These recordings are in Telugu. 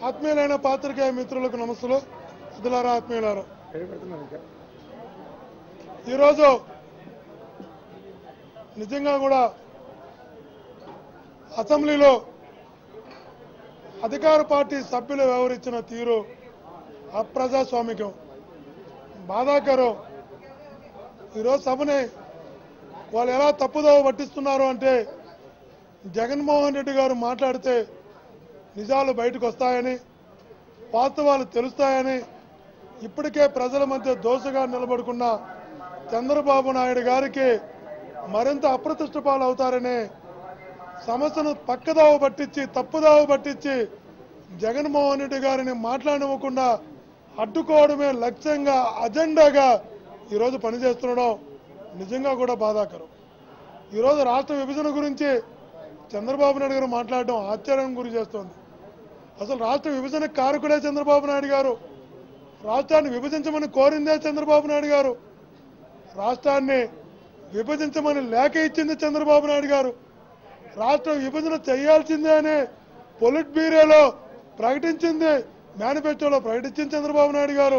ఆత్మీయులైన పాత్రికేయ మిత్రులకు నమస్సులు అదిలారా ఆత్మీయులారా ఈరోజు నిజంగా కూడా అసెంబ్లీలో అధికార పార్టీ సభ్యులు వ్యవహరించిన తీరు అప్రజాస్వామికం బాధాకరం ఈరోజు సభని వాళ్ళు ఎలా తప్పుదోవ పట్టిస్తున్నారు అంటే జగన్మోహన్ రెడ్డి గారు మాట్లాడితే నిజాలు బయటకు వస్తాయని వాస్తవాలు తెలుస్తాయని ఇప్పటికే ప్రజల మధ్య దోషగా నిలబడుకున్న చంద్రబాబు నాయుడు గారికి మరింత అప్రతిష్ట పాలు అవుతారని సమస్యను పక్కదావ పట్టించి తప్పుదావ పట్టించి జగన్మోహన్ రెడ్డి గారిని మాట్లాడనివ్వకుండా అడ్డుకోవడమే లక్ష్యంగా అజెండాగా ఈరోజు పనిచేస్తుండడం నిజంగా కూడా బాధాకరం ఈరోజు రాష్ట్ర విభజన గురించి చంద్రబాబు నాయుడు గారు మాట్లాడడం ఆశ్చర్యం గురి చేస్తోంది అసలు రాష్ట్ర విభజన కారకుడే చంద్రబాబు నాయుడు గారు రాష్ట్రాన్ని విభజించమని కోరిందే చంద్రబాబు నాయుడు గారు రాష్ట్రాన్ని విభజించమని లేఖ ఇచ్చింది చంద్రబాబు నాయుడు గారు రాష్ట్ర విభజన చేయాల్సిందే అని పొలిట్ బ్యూరోలో ప్రకటించింది మేనిఫెస్టోలో ప్రకటించింది చంద్రబాబు నాయుడు గారు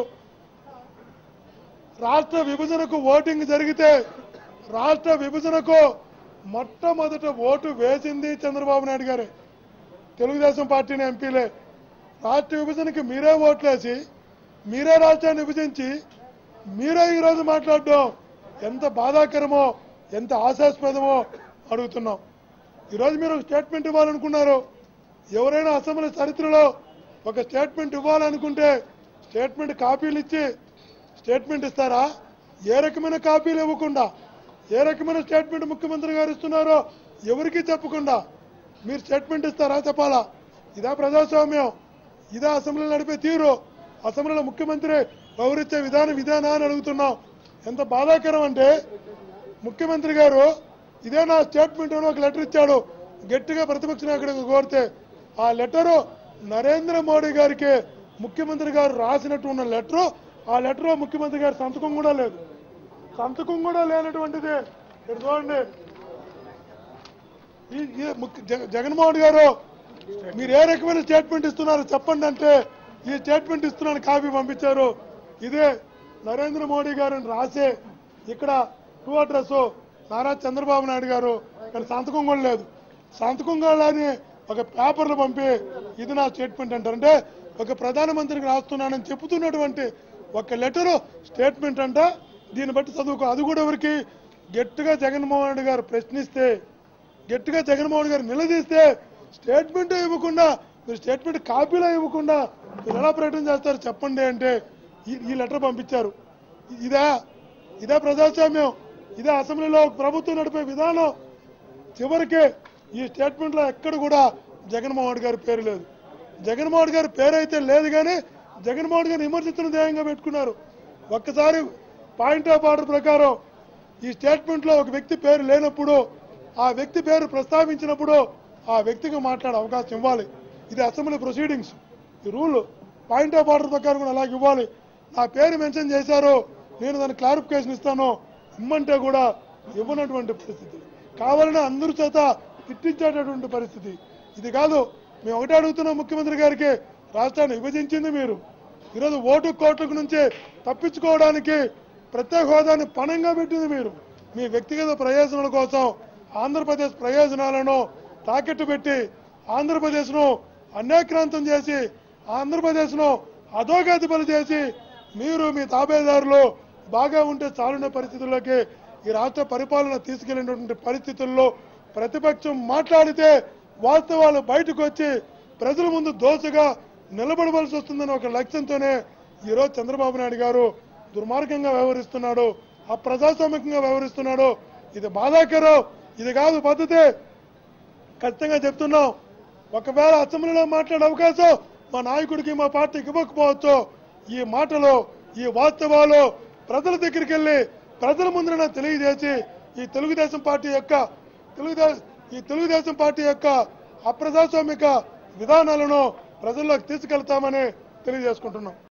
రాష్ట్ర విభజనకు ఓటింగ్ జరిగితే రాష్ట్ర విభజనకు మొట్టమొదట ఓటు వేసింది చంద్రబాబు నాయుడు గారే తెలుగుదేశం పార్టీని ఎంపీలే రాష్ట్ర విభజనకి మీరే ఓట్లేసి మీరే రాష్ట్రాన్ని విభజించి మీరే ఈరోజు మాట్లాడడం ఎంత బాధాకరమో ఎంత ఆశాస్పదమో అడుగుతున్నాం ఈరోజు మీరు ఒక స్టేట్మెంట్ ఇవ్వాలనుకున్నారు ఎవరైనా అసెంబ్లీ చరిత్రలో ఒక స్టేట్మెంట్ ఇవ్వాలనుకుంటే స్టేట్మెంట్ కాపీలు ఇచ్చి స్టేట్మెంట్ ఇస్తారా ఏ రకమైన కాపీలు ఇవ్వకుండా ఏ రకమైన స్టేట్మెంట్ ముఖ్యమంత్రి గారు ఇస్తున్నారో ఎవరికీ చెప్పకుండా మీరు స్టేట్మెంట్ ఇస్తారా చెప్పాలా ఇదా ప్రజాస్వామ్యం ఇదా అసెంబ్లీలో నడిపే తీరు అసెంబ్లీలో ముఖ్యమంత్రి వ్యవహరించే విధానం ఇదేనా అని అడుగుతున్నాం ఎంత బాధాకరం అంటే ముఖ్యమంత్రి గారు ఇదే నా స్టేట్మెంట్ అని ఒక లెటర్ ఇచ్చాడు గట్టిగా ప్రతిపక్ష నాయకుడికి కోరితే ఆ లెటరు నరేంద్ర మోడీ గారికి ముఖ్యమంత్రి గారు రాసినట్టు ఉన్న లెటరు ఆ లెటర్ ముఖ్యమంత్రి గారి సంతకం కూడా లేదు సంతకం కూడా లేనటువంటిది ఇక్కడ చూడండి ఈ ఈ ముఖ్య- జగ- జగన్మోహన్ గారు మీరు ఏ రకమైన స్టేట్మెంట్ ఇస్తున్నారు చెప్పండి అంటే ఈ స్టేట్మెంట్ ఇస్తున్నాను కాపీ పంపించారు ఇదే నరేంద్ర మోడీ గారిని రాసే ఇక్కడ టూ అడ్రస్ నారా చంద్రబాబు నాయుడు గారు కానీ సంతకం కూడా లేదు సంతకం కూడా లేని ఒక పేపర్లు పంపి ఇది నా స్టేట్మెంట్ అంటారు అంటే ఒక ప్రధానమంత్రికి రాస్తున్నానని చెబుతున్నటువంటి ఒక లెటరు స్టేట్మెంట్ అంట దీన్ని బట్టి చదువుకో అది కూడా ఎవరికి గట్టిగా జగన్మోహన్ రెడ్డి గారు ప్రశ్నిస్తే గట్టిగా జగన్మోహన్ గారు నిలదీస్తే స్టేట్మెంట్ ఇవ్వకుండా మీరు స్టేట్మెంట్ కాపీలో ఇవ్వకుండా మీరు ఎలా ప్రకటన చేస్తారు చెప్పండి అంటే ఈ- ఈ లెటర్ పంపించారు ఇ- ఇదా ఇదే ప్రజాస్వామ్యం ఇదే అసెంబ్లీలో ప్రభుత్వం నడిపే విధానం చివరికి ఈ స్టేట్మెంట్ లో ఎక్కడ కూడా జగన్మోహన్ రెడ్డి గారి పేరు లేదు జగన్మోహన్ రెడ్డి గారి పేరు అయితే లేదు కానీ జగన్మోహన్ గారిని విమర్శించిన ధ్యేయంగా పెట్టుకున్నారు ఒక్కసారి పాయింట్ ఆఫ్ ఆర్డర్ ప్రకారం ఈ స్టేట్మెంట్ లో ఒక వ్యక్తి పేరు లేనప్పుడు ఆ వ్యక్తి పేరు ప్రస్తావించినప్పుడు ఆ వ్యక్తికి మాట్లాడే అవకాశం ఇవ్వాలి ఇది అసెంబ్లీ ప్రొసీడింగ్స్ ఈ రూల్ పాయింట్ ఆఫ్ ఆర్డర్ ప్రకారం కూడా అలాగే ఇవ్వాలి నా పేరు మెన్షన్ చేశారు నేను దానికి క్లారిఫికేషన్ ఇస్తాను ఇమ్మంటే కూడా ఇవ్వనటువంటి పరిస్థితి కావాలని అందరి చేత తిట్టించేటటువంటి పరిస్థితి ఇది కాదు మేము ఒకటే అడుగుతున్నాం ముఖ్యమంత్రి గారికి రాష్ట్రాన్ని విభజించింది మీరు ఈరోజు ఓటు కోట్లకు నుంచి తప్పించుకోవడానికి ప్రత్యేక హోదాని పణంగా పెట్టింది మీరు మీ వ్యక్తిగత ప్రయోజనాల కోసం ఆంధ్రప్రదేశ్ ప్రయోజనాలను తాకట్టు పెట్టి ఆంధ్రప్రదేశ్ను అన్యాక్రాంతం చేసి ఆంధ్రప్రదేశ్ను అధోగతి పని చేసి మీరు మీ తాబేదారులు బాగా ఉంటే చాలున్న పరిస్థితుల్లోకి ఈ రాష్ట్ర పరిపాలన తీసుకెళ్లినటువంటి పరిస్థితుల్లో ప్రతిపక్షం మాట్లాడితే వాస్తవాలు బయటకు వచ్చి ప్రజల ముందు దోషగా నిలబడవలసి వస్తుందని ఒక లక్ష్యంతోనే ఈరోజు చంద్రబాబు నాయుడు గారు దుర్మార్గంగా వ్యవహరిస్తున్నాడు అప్రజాస్వామికంగా వ్యవహరిస్తున్నాడు ఇది బాధాకరం ఇది కాదు పద్ధతి ఖచ్చితంగా చెప్తున్నాం ఒకవేళ అసెంబ్లీలో మాట్లాడే అవకాశం మా నాయకుడికి మా పార్టీకి ఇవ్వకపోవచ్చు ఈ మాటలు ఈ వాస్తవాలు ప్రజల దగ్గరికి వెళ్ళి ప్రజల ముందున తెలియజేసి ఈ తెలుగుదేశం పార్టీ యొక్క తెలుగుదేశం ఈ తెలుగుదేశం పార్టీ యొక్క అప్రజాస్వామిక విధానాలను ప్రజల్లోకి తీసుకెళ్తామని తెలియజేసుకుంటున్నాం